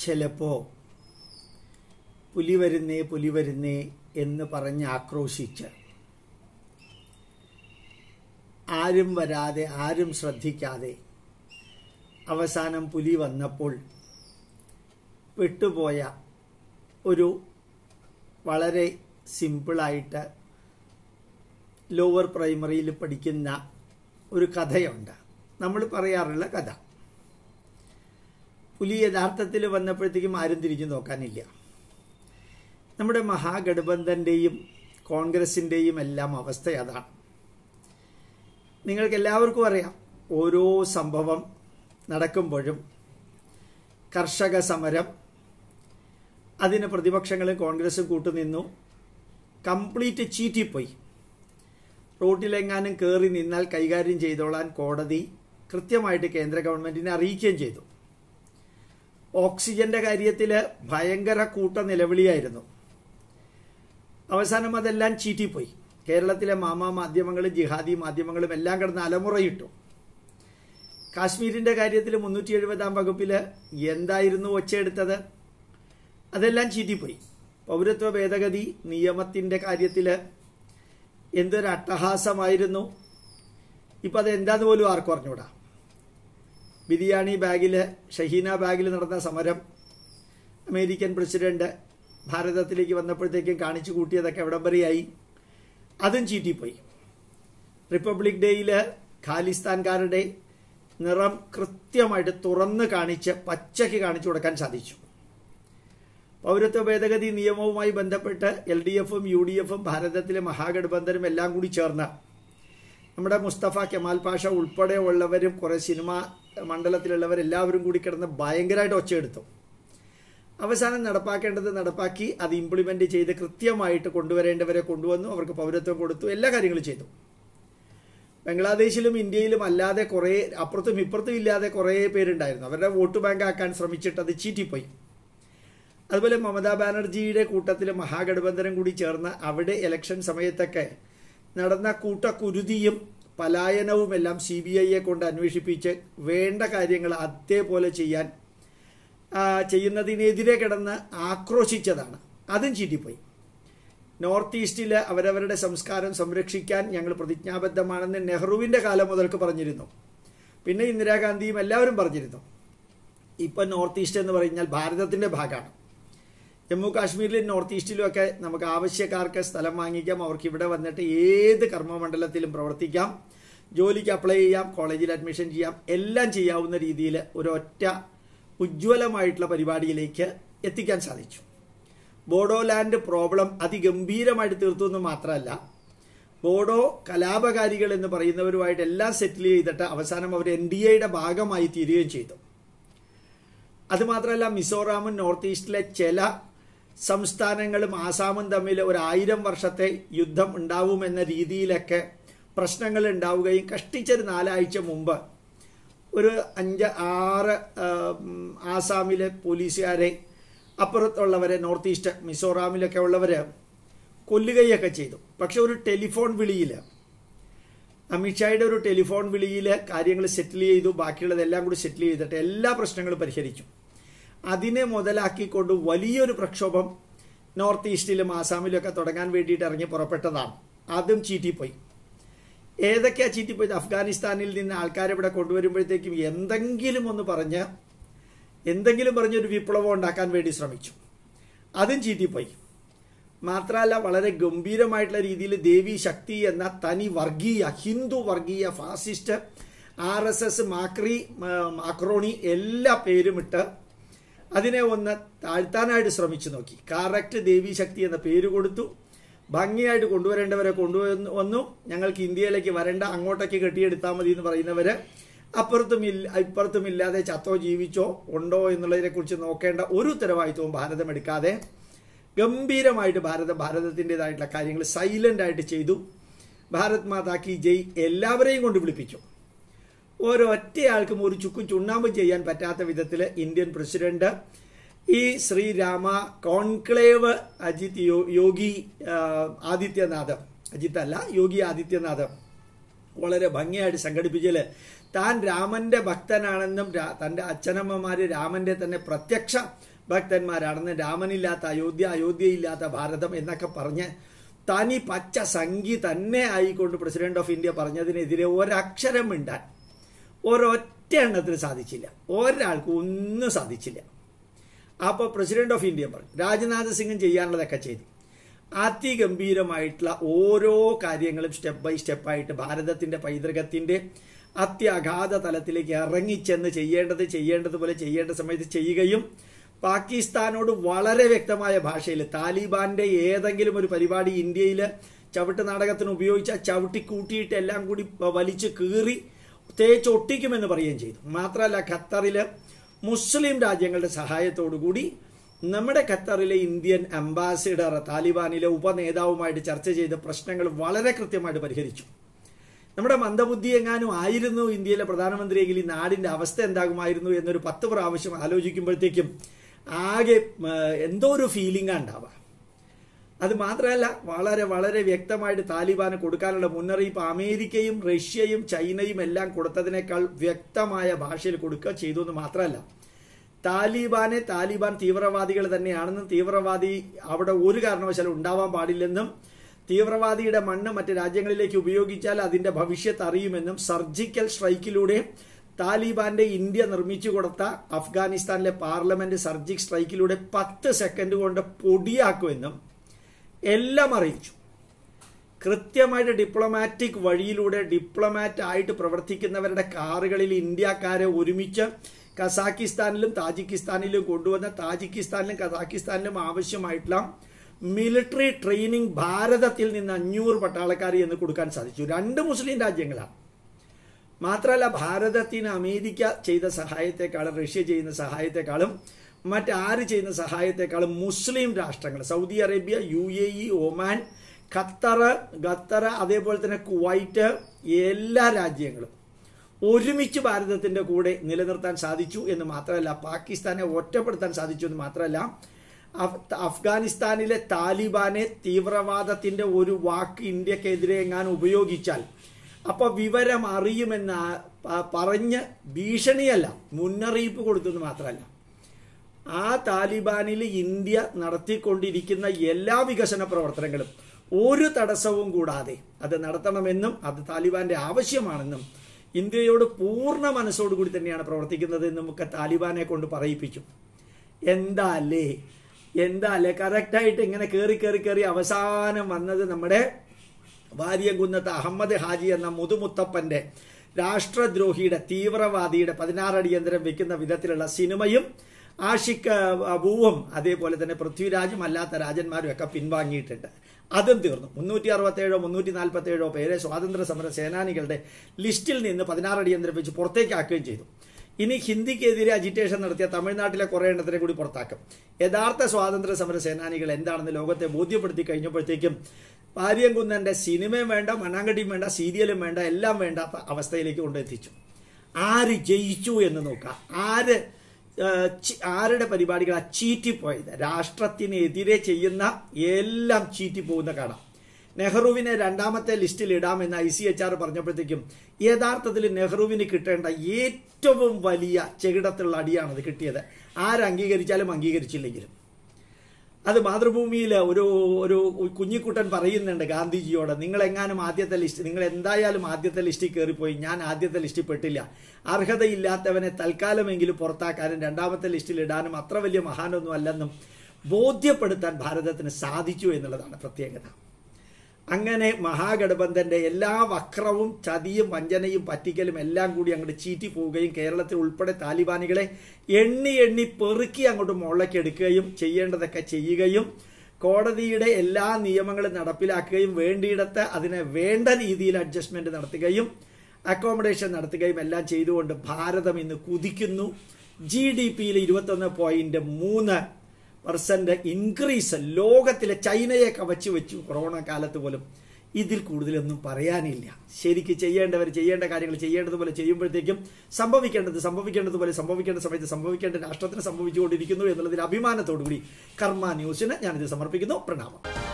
ചിലപ്പോൾ പുലി വരുന്നേ പുലി വരുന്നേ എന്ന് പറഞ്ഞ് ആക്രോശിച്ച് ആരും വരാതെ ആരും ശ്രദ്ധിക്കാതെ അവസാനം പുലി വന്നപ്പോൾ പെട്ടുപോയ ഒരു വളരെ സിമ്പിളായിട്ട് ലോവർ പ്രൈമറിയിൽ പഠിക്കുന്ന ഒരു കഥയുണ്ട് നമ്മൾ പറയാറുള്ള കഥ പുലി യഥാർത്ഥത്തിൽ വന്നപ്പോഴത്തേക്കും ആരും തിരിഞ്ഞു നോക്കാനില്ല നമ്മുടെ മഹാഗഠബന്ധൻ്റെയും കോൺഗ്രസിൻ്റെയും എല്ലാം അവസ്ഥ അതാണ് നിങ്ങൾക്ക് എല്ലാവർക്കും അറിയാം ഓരോ സംഭവം നടക്കുമ്പോഴും കർഷക സമരം അതിന് പ്രതിപക്ഷങ്ങളും കോൺഗ്രസും കൂട്ടുനിന്നു കംപ്ലീറ്റ് ചീറ്റിപ്പോയി റോട്ടിലെങ്ങാനും കയറി നിന്നാൽ കൈകാര്യം ചെയ്തോളാൻ കോടതി കൃത്യമായിട്ട് കേന്ദ്ര ഗവൺമെന്റിനെ അറിയിക്കുകയും ചെയ്തു ഓക്സിജന്റെ കാര്യത്തിൽ ഭയങ്കര കൂട്ട നിലവിളിയായിരുന്നു അവസാനം അതെല്ലാം ചീറ്റിപ്പോയി കേരളത്തിലെ മാമാ മാധ്യമങ്ങളും ജിഹാദി മാധ്യമങ്ങളും എല്ലാം കിടന്ന് അലമുറയിട്ടു കാശ്മീരിന്റെ കാര്യത്തിൽ മുന്നൂറ്റി എഴുപതാം വകുപ്പിൽ എന്തായിരുന്നു ഒച്ചയെടുത്തത് അതെല്ലാം ചീറ്റിപ്പോയി പൗരത്വ ഭേദഗതി നിയമത്തിന്റെ കാര്യത്തിൽ എന്തൊരു അട്ടഹാസമായിരുന്നു ഇപ്പം അത് എന്താന്ന് പോലും ആർക്കും അറിഞ്ഞൂടാ ബിരിയാണി ബാഗിൽ ഷഹീന ബാഗിൽ നടന്ന സമരം അമേരിക്കൻ പ്രസിഡന്റ് ഭാരതത്തിലേക്ക് വന്നപ്പോഴത്തേക്കും കാണിച്ചു കൂട്ടിയതൊക്കെ എവിടം വരെയായി അതും ചീറ്റിപ്പോയി റിപ്പബ്ലിക് ഡേയിൽ ഖാലിസ്ഥാൻകാരുടെ നിറം കൃത്യമായിട്ട് തുറന്ന് കാണിച്ച് പച്ചയ്ക്ക് കാണിച്ചു കൊടുക്കാൻ സാധിച്ചു പൗരത്വ ഭേദഗതി നിയമവുമായി ബന്ധപ്പെട്ട് എൽ ഡി എഫും യു ഡി എഫും ഭാരതത്തിലെ മഹാഗഠബന്ധനും എല്ലാം കൂടി ചേർന്ന് നമ്മുടെ മുസ്തഫ കെമാൽ പാഷ ഉൾപ്പെടെ ഉള്ളവരും കുറേ സിനിമ മണ്ഡലത്തിലുള്ളവരെല്ലാവരും കൂടി കിടന്ന് ഭയങ്കരമായിട്ട് ഒച്ചയെടുത്തു അവസാനം നടപ്പാക്കേണ്ടത് നടപ്പാക്കി അത് ഇംപ്ലിമെന്റ് ചെയ്ത് കൃത്യമായിട്ട് കൊണ്ടുവരേണ്ടവരെ കൊണ്ടുവന്നു അവർക്ക് പൗരത്വം കൊടുത്തു എല്ലാ കാര്യങ്ങളും ചെയ്തു ബംഗ്ലാദേശിലും ഇന്ത്യയിലും അല്ലാതെ കുറേ അപ്പുറത്തും ഇപ്പുറത്തും ഇല്ലാതെ കുറേ പേരുണ്ടായിരുന്നു അവരുടെ വോട്ട് ബാങ്ക് ആക്കാൻ ശ്രമിച്ചിട്ട് അത് ചീറ്റിപ്പോയി അതുപോലെ മമതാ ബാനർജിയുടെ കൂട്ടത്തിൽ മഹാഗഠബന്ധനം കൂടി ചേർന്ന് അവിടെ ഇലക്ഷൻ സമയത്തൊക്കെ നടന്ന കൂട്ടക്കുരുതിയും പലായനവും എല്ലാം സി ബി ഐയെ കൊണ്ട് അന്വേഷിപ്പിച്ച് വേണ്ട കാര്യങ്ങൾ അതേപോലെ ചെയ്യാൻ ചെയ്യുന്നതിനെതിരെ കിടന്ന് ആക്രോശിച്ചതാണ് അതും ചീറ്റിപ്പോയി നോർത്ത് ഈസ്റ്റിൽ അവരവരുടെ സംസ്കാരം സംരക്ഷിക്കാൻ ഞങ്ങൾ പ്രതിജ്ഞാബദ്ധമാണെന്ന് നെഹ്റുവിൻ്റെ കാലം മുതൽക്ക് പറഞ്ഞിരുന്നു പിന്നെ ഇന്ദിരാഗാന്ധിയും എല്ലാവരും പറഞ്ഞിരുന്നു ഇപ്പം നോർത്ത് ഈസ്റ്റ് എന്ന് പറഞ്ഞാൽ ഭാരതത്തിൻ്റെ ഭാഗമാണ് ജമ്മു കാശ്മീരിലും നോർത്ത് ഈസ്റ്റിലും ഒക്കെ നമുക്ക് ആവശ്യക്കാർക്ക് സ്ഥലം വാങ്ങിക്കാം അവർക്ക് ഇവിടെ വന്നിട്ട് ഏത് കർമ്മമണ്ഡലത്തിലും പ്രവർത്തിക്കാം ജോലിക്ക് അപ്ലൈ ചെയ്യാം കോളേജിൽ അഡ്മിഷൻ ചെയ്യാം എല്ലാം ചെയ്യാവുന്ന രീതിയിൽ ഒരൊറ്റ ഉജ്ജ്വലമായിട്ടുള്ള പരിപാടിയിലേക്ക് എത്തിക്കാൻ സാധിച്ചു ബോഡോലാൻഡ് പ്രോബ്ലം അതിഗംഭീരമായിട്ട് തീർത്തു എന്ന് മാത്രമല്ല ബോഡോ കലാപകാരികൾ എന്ന് പറയുന്നവരുമായിട്ട് എല്ലാം സെറ്റിൽ ചെയ്തിട്ട് അവസാനം അവർ എൻ ഡി എയുടെ ഭാഗമായി തീരുകയും ചെയ്തു അതുമാത്രമല്ല മിസോറാമും നോർത്ത് ഈസ്റ്റിലെ ചില സംസ്ഥാനങ്ങളും ആസാമും തമ്മിൽ ഒരു ആയിരം വർഷത്തെ യുദ്ധം ഉണ്ടാവുമെന്ന രീതിയിലൊക്കെ പ്രശ്നങ്ങൾ ഉണ്ടാവുകയും കഷ്ടിച്ചൊരു നാലാഴ്ച മുമ്പ് ഒരു അഞ്ച് ആറ് ആസാമിലെ പോലീസുകാരെ അപ്പുറത്തുള്ളവരെ നോർത്ത് ഈസ്റ്റ് മിസോറാമിലൊക്കെ ഉള്ളവര് കൊല്ലുകയൊക്കെ ചെയ്തു പക്ഷെ ഒരു ടെലിഫോൺ വിളിയിൽ അമിത്ഷായുടെ ഒരു ടെലിഫോൺ വിളിയിൽ കാര്യങ്ങൾ സെറ്റിൽ ചെയ്തു ബാക്കിയുള്ളതെല്ലാം കൂടി സെറ്റിൽ ചെയ്തിട്ട് എല്ലാ പ്രശ്നങ്ങളും പരിഹരിച്ചു അതിനെ മുതലാക്കിക്കൊണ്ട് വലിയൊരു പ്രക്ഷോഭം നോർത്ത് ഈസ്റ്റിലും ആസാമിലും ഒക്കെ തുടങ്ങാൻ വേണ്ടിയിട്ട് ഇറങ്ങി പുറപ്പെട്ടതാണ് അതും ചീറ്റിപ്പോയി ഏതൊക്കെയാ ചീറ്റിപ്പോയത് അഫ്ഗാനിസ്ഥാനിൽ നിന്ന് ആൾക്കാരെ ഇവിടെ കൊണ്ടുവരുമ്പോഴത്തേക്കും എന്തെങ്കിലും ഒന്ന് പറഞ്ഞ് എന്തെങ്കിലും പറഞ്ഞൊരു വിപ്ലവം ഉണ്ടാക്കാൻ വേണ്ടി ശ്രമിച്ചു അതും ചീറ്റിപ്പോയി മാത്രമല്ല വളരെ ഗംഭീരമായിട്ടുള്ള രീതിയിൽ ദേവി ശക്തി എന്ന തനി വർഗീയ ഹിന്ദു വർഗീയ ഫാസിസ്റ്റ് ആർ എസ് എസ് മാക്രി മാക്രോണി എല്ലാ പേരുമിട്ട് അതിനെ ഒന്ന് താഴ്ത്താനായിട്ട് ശ്രമിച്ചു നോക്കി കറക്റ്റ് ദേവി ശക്തി എന്ന പേര് കൊടുത്തു ഭംഗിയായിട്ട് കൊണ്ടുവരേണ്ടവരെ കൊണ്ടുവന്നു വന്നു ഞങ്ങൾക്ക് ഇന്ത്യയിലേക്ക് വരണ്ട അങ്ങോട്ടേക്ക് കെട്ടിയെടുത്താൽ മതി എന്ന് പറയുന്നവര് അപ്പുറത്തും ഇല്ല ഇപ്പുറത്തും ഇല്ലാതെ ചത്തോ ജീവിച്ചോ ഉണ്ടോ എന്നുള്ളതിനെ കുറിച്ച് നോക്കേണ്ട ഒരു ഉത്തരവാദിത്വവും ഭാരതം എടുക്കാതെ ഗംഭീരമായിട്ട് ഭാരതം ഭാരതത്തിൻ്റെതായിട്ടുള്ള കാര്യങ്ങൾ സൈലന്റ് ആയിട്ട് ചെയ്തു ഭാരത് മാതാ കി ജയ് എല്ലാവരെയും കൊണ്ട് വിളിപ്പിച്ചു ഓരോറ്റയാൾക്കും ഒരു ചുക്കും ചുണ്ണാമ്പും ചെയ്യാൻ പറ്റാത്ത വിധത്തിൽ ഇന്ത്യൻ പ്രസിഡന്റ് ഈ ശ്രീരാമ കോൺക്ലേവ് അജിത് യോഗി ആദിത്യനാഥ് അജിത്ത് അല്ല യോഗി ആദിത്യനാഥ് വളരെ ഭംഗിയായിട്ട് സംഘടിപ്പിച്ചതിൽ താൻ രാമന്റെ ഭക്തനാണെന്നും രാ- തന്റെ അച്ഛനമ്മമാര് രാമന്റെ തന്നെ പ്രത്യക്ഷ ഭക്തന്മാരാണെന്നും രാമനില്ലാത്ത അയോധ്യ അയോധ്യയില്ലാത്ത ഭാരതം എന്നൊക്കെ പറഞ്ഞ് തനി പച്ച സംഖി തന്നെ ആയിക്കൊണ്ട് പ്രസിഡന്റ് ഓഫ് ഇന്ത്യ പറഞ്ഞതിനെതിരെ ഒരക്ഷരം മിണ്ടാൻ ഒരൊറ്റ എണ്ണത്തിന് സാധിച്ചില്ല ഒരാൾക്കും ഒന്നും സാധിച്ചില്ല അപ്പോൾ പ്രസിഡന്റ് ഓഫ് ഇന്ത്യ പറഞ്ഞു രാജ്നാഥ് സിംഗും ചെയ്യാനുള്ളതൊക്കെ ചെയ്തു അതിഗംഭീരമായിട്ടുള്ള ഓരോ കാര്യങ്ങളും സ്റ്റെപ്പ് ബൈ സ്റ്റെപ്പായിട്ട് ഭാരതത്തിന്റെ പൈതൃകത്തിന്റെ അത്യഗാധ തലത്തിലേക്ക് ഇറങ്ങിച്ചെന്ന് ചെയ്യേണ്ടത് ചെയ്യേണ്ടതുപോലെ ചെയ്യേണ്ട സമയത്ത് ചെയ്യുകയും പാകിസ്ഥാനോട് വളരെ വ്യക്തമായ ഭാഷയിൽ താലിബാന്റെ ഏതെങ്കിലും ഒരു പരിപാടി ഇന്ത്യയിൽ ചവിട്ട് നാടകത്തിന് ഉപയോഗിച്ച ചവിട്ടി കൂട്ടിയിട്ട് എല്ലാം കൂടി വലിച്ചു കീറി തേച്ച് ഒട്ടിക്കുമെന്ന് പറയുകയും ചെയ്തു മാത്രമല്ല ഖത്തറിൽ മുസ്ലിം രാജ്യങ്ങളുടെ സഹായത്തോടു കൂടി നമ്മുടെ ഖത്തറിലെ ഇന്ത്യൻ അംബാസിഡർ താലിബാനിലെ ഉപനേതാവുമായിട്ട് ചർച്ച ചെയ്ത പ്രശ്നങ്ങൾ വളരെ കൃത്യമായിട്ട് പരിഹരിച്ചു നമ്മുടെ മന്ദബുദ്ധി എങ്ങാനും ആയിരുന്നു ഇന്ത്യയിലെ പ്രധാനമന്ത്രിയെങ്കിൽ ഈ നാടിന്റെ അവസ്ഥ എന്താകുമായിരുന്നു എന്നൊരു പത്ത് പ്രാവശ്യം ആലോചിക്കുമ്പോഴത്തേക്കും ആകെ ഉം, എന്തോ ഒരു ഫീലിംഗ് ഉണ്ടാവുക അത് മാത്രമല്ല വളരെ വളരെ വ്യക്തമായിട്ട് താലിബാന് കൊടുക്കാനുള്ള മുന്നറിയിപ്പ് അമേരിക്കയും റഷ്യയും ചൈനയും എല്ലാം കൊടുത്തതിനേക്കാൾ വ്യക്തമായ ഭാഷയിൽ കൊടുക്കുക ചെയ്തു എന്ന് മാത്രമല്ല താലിബാനെ താലിബാൻ തീവ്രവാദികൾ തന്നെയാണെന്നും തീവ്രവാദി അവിടെ ഒരു കാരണവശാലും ഉണ്ടാവാൻ പാടില്ലെന്നും തീവ്രവാദിയുടെ മണ്ണ് മറ്റ് രാജ്യങ്ങളിലേക്ക് ഉപയോഗിച്ചാൽ അതിന്റെ ഭവിഷ്യത്ത് അറിയുമെന്നും സർജിക്കൽ സ്ട്രൈക്കിലൂടെ താലിബാന്റെ ഇന്ത്യ നിർമ്മിച്ചു കൊടുത്ത അഫ്ഗാനിസ്ഥാനിലെ പാർലമെന്റ് സർജിക് സ്ട്രൈക്കിലൂടെ പത്ത് സെക്കൻഡ് കൊണ്ട് പൊടിയാക്കുമെന്നും എല്ലാം അറിയിച്ചു കൃത്യമായിട്ട് ഡിപ്ലോമാറ്റിക് വഴിയിലൂടെ ഡിപ്ലോമാറ്റ് ആയിട്ട് പ്രവർത്തിക്കുന്നവരുടെ കാറുകളിൽ ഇന്ത്യക്കാരെ ഒരുമിച്ച് കസാക്കിസ്ഥാനിലും താജിക്കിസ്ഥാനിലും കൊണ്ടുവന്ന താജിക്കിസ്ഥാനിലും കസാക്കിസ്ഥാനിലും ആവശ്യമായിട്ടുള്ള മിലിറ്ററി ട്രെയിനിങ് ഭാരതത്തിൽ നിന്ന് അഞ്ഞൂറ് പട്ടാളക്കാർ എന്ന് കൊടുക്കാൻ സാധിച്ചു രണ്ട് മുസ്ലിം രാജ്യങ്ങളാണ് മാത്രമല്ല ഭാരതത്തിന് അമേരിക്ക ചെയ്ത സഹായത്തെക്കാളും റഷ്യ ചെയ്യുന്ന സഹായത്തെക്കാളും മറ്റാര് ചെയ്യുന്ന സഹായത്തെക്കാളും മുസ്ലിം രാഷ്ട്രങ്ങൾ Saudi Arabia U A E Oman Qatar Qatar അതേപോലെ തന്നെ കുവൈറ്റ് എല്ലാ രാജ്യങ്ങളും ഒരുമിച്ച് ഭാരതത്തിന്റെ കൂടെ നിലനിർത്താൻ സാധിച്ചു എന്ന് മാത്രമല്ല പാകിസ്ഥാനെ ഒറ്റപ്പെടുത്താൻ സാധിച്ചു എന്ന് മാത്രമല്ല അഫ്- അഫ്ഗാനിസ്ഥാനിലെ താലിബാനെ തീവ്രവാദത്തിന്റെ ഒരു വാക്ക് ഇന്ത്യക്കെതിരെ എങ്ങാനും ഉപയോഗിച്ചാൽ അപ്പൊ വിവരം അറിയുമെന്ന് ആ- പ- പറഞ്ഞ് ഭീഷണിയല്ല മുന്നറിയിപ്പ് കൊടുത്തെന്ന് മാത്രമല്ല ആ താലിബാനിൽ ഇന്ത്യ നടത്തിക്കൊണ്ടിരിക്കുന്ന എല്ലാ വികസന പ്രവർത്തനങ്ങളും ഒരു തടസ്സവും കൂടാതെ അത് നടത്തണമെന്നും അത് താലിബാന്റെ ആവശ്യമാണെന്നും ഇന്ത്യയോട് പൂർണ്ണ മനസ്സോടുകൂടി തന്നെയാണ് പ്രവർത്തിക്കുന്നത് എന്നും ഒക്കെ താലിബാനെ കൊണ്ട് പറയിപ്പിച്ചു എന്താ അല്ലേ എന്താ അല്ലേ കറക്റ്റായിട്ട് ഇങ്ങനെ കയറി കയറി കയറി അവസാനം വന്നത് നമ്മുടെ വാര്യംകുന്നത്ത് അഹമ്മദ് ഹാജി എന്ന മുതുമുത്തപ്പന്റെ രാഷ്ട്രദ്രോഹിയുടെ തീവ്രവാദിയുടെ പതിനാറടിയന്തരം വെക്കുന്ന വിധത്തിലുള്ള സിനിമയും ആഷിഖ് അബൂവും അതേപോലെ തന്നെ പൃഥ്വിരാജും അല്ലാത്ത രാജന്മാരും ഒക്കെ പിൻവാങ്ങിയിട്ടുണ്ട് അതും തീർന്നു മുന്നൂറ്റി അറുപത്തേഴോ മുന്നൂറ്റി നാൽപ്പത്തേഴോ പേരെ സ്വാതന്ത്ര്യ സമര സേനാനികളുടെ ലിസ്റ്റിൽ നിന്ന് പതിനാറടിയന്തരം വെച്ച് പുറത്തേക്കാക്കുകയും ചെയ്തു ഇനി ഹിന്ദിക്കെതിരെ അജിറ്റേഷൻ നടത്തിയ തമിഴ്നാട്ടിലെ കുറേ എണ്ണത്തിനെ കൂടി പുറത്താക്കും യഥാർത്ഥ സ്വാതന്ത്ര്യ സമര സേനാനികൾ എന്താണെന്ന് ലോകത്തെ ബോധ്യപ്പെടുത്തി കഴിഞ്ഞപ്പോഴത്തേക്കും പാര്യംകുന്നന്റെ സിനിമയും വേണ്ട മണ്ണാങ്കട്ടിയും വേണ്ട സീരിയലും വേണ്ട എല്ലാം വേണ്ടാത്ത അവസ്ഥയിലേക്ക് കൊണ്ടെത്തിച്ചു ആര് ജയിച്ചു എന്ന് നോക്കാം ആര് ആ, ചി- ആരുടെ പരിപാടികളാ ചീറ്റിപ്പോയത് രാഷ്ട്രത്തിനെതിരെ ചെയ്യുന്ന എല്ലാം ചീറ്റിപ്പോകുന്ന കാണാം നെഹ്റുവിനെ രണ്ടാമത്തെ ലിസ്റ്റിൽ ഇടാമെന്ന് ഐ സി എച്ച് ആർ പറഞ്ഞപ്പോഴത്തേക്കും യഥാർത്ഥത്തിൽ നെഹ്റുവിന് കിട്ടേണ്ട ഏറ്റവും വലിയ ചെകിടത്തുള്ള അടിയാണത് കിട്ടിയത് ആര് അംഗീകരിച്ചാലും അംഗീകരിച്ചില്ലെങ്കിലും അത് മാതൃഭൂമിയിൽ ഒരു ഒരു കുഞ്ഞിക്കുട്ടൻ പറയുന്നുണ്ട് ഗാന്ധിജിയോട് നിങ്ങൾ എങ്ങാനും ആദ്യത്തെ ലിസ്റ്റ് നിങ്ങൾ എന്തായാലും ആദ്യത്തെ ലിസ്റ്റിൽ കയറിപ്പോയി ഞാൻ ആദ്യത്തെ ലിസ്റ്റിൽ പെട്ടില്ല അർഹതയില്ലാത്തവനെ തൽക്കാലമെങ്കിലും പുറത്താക്കാനും രണ്ടാമത്തെ ലിസ്റ്റിൽ ഇടാനും അത്ര വലിയ മഹാനൊന്നും അല്ലെന്നും ബോധ്യപ്പെടുത്താൻ ഭാരതത്തിന് സാധിച്ചു എന്നുള്ളതാണ് പ്രത്യേകത അങ്ങനെ മഹാഗഠബന്ധന്റെ എല്ലാ വക്രവും ചതിയും വഞ്ചനയും പറ്റിക്കലും എല്ലാം കൂടി അങ്ങോട്ട് ചീറ്റി പോവുകയും കേരളത്തിൽ ഉൾപ്പെടെ താലിബാനികളെ എണ്ണി എണ്ണി പെറുക്കി അങ്ങോട്ട് മുകളിലേക്ക് എടുക്കുകയും ചെയ്യേണ്ടതൊക്കെ ചെയ്യുകയും കോടതിയുടെ എല്ലാ നിയമങ്ങളും നടപ്പിലാക്കുകയും വേണ്ടിയിടത്ത് അതിനെ വേണ്ട രീതിയിൽ അഡ്ജസ്റ്റ്മെന്റ് നടത്തുകയും അക്കോമഡേഷൻ നടത്തുകയും എല്ലാം ചെയ്തുകൊണ്ട് ഭാരതം ഇന്ന് കുതിക്കുന്നു ജി ഡി പിയിൽ ഇരുപത്തൊന്ന് പോയിന്റ് മൂന്ന് പെർസെന്റ് ഇൻക്രീസ് ലോകത്തിലെ ചൈനയെ കവച്ചു വെച്ചു കൊറോണ കാലത്ത് പോലും ഇതിൽ കൂടുതലൊന്നും പറയാനില്ല ശരിക്ക് ചെയ്യേണ്ടവർ ചെയ്യേണ്ട കാര്യങ്ങൾ ചെയ്യേണ്ടതുപോലെ ചെയ്യുമ്പോഴത്തേക്കും സംഭവിക്കേണ്ടത് സംഭവിക്കേണ്ടതുപോലെ സംഭവിക്കേണ്ട സമയത്ത് സംഭവിക്കേണ്ട രാഷ്ട്രത്തിന് സംഭവിച്ചുകൊണ്ടിരിക്കുന്നു എന്നുള്ളതിൽ അഭിമാനത്തോടുകൂടി കർമ്മ ന്യൂസിന് ഞാനിത് സമർപ്പിക്കുന്നു പ്രണാമം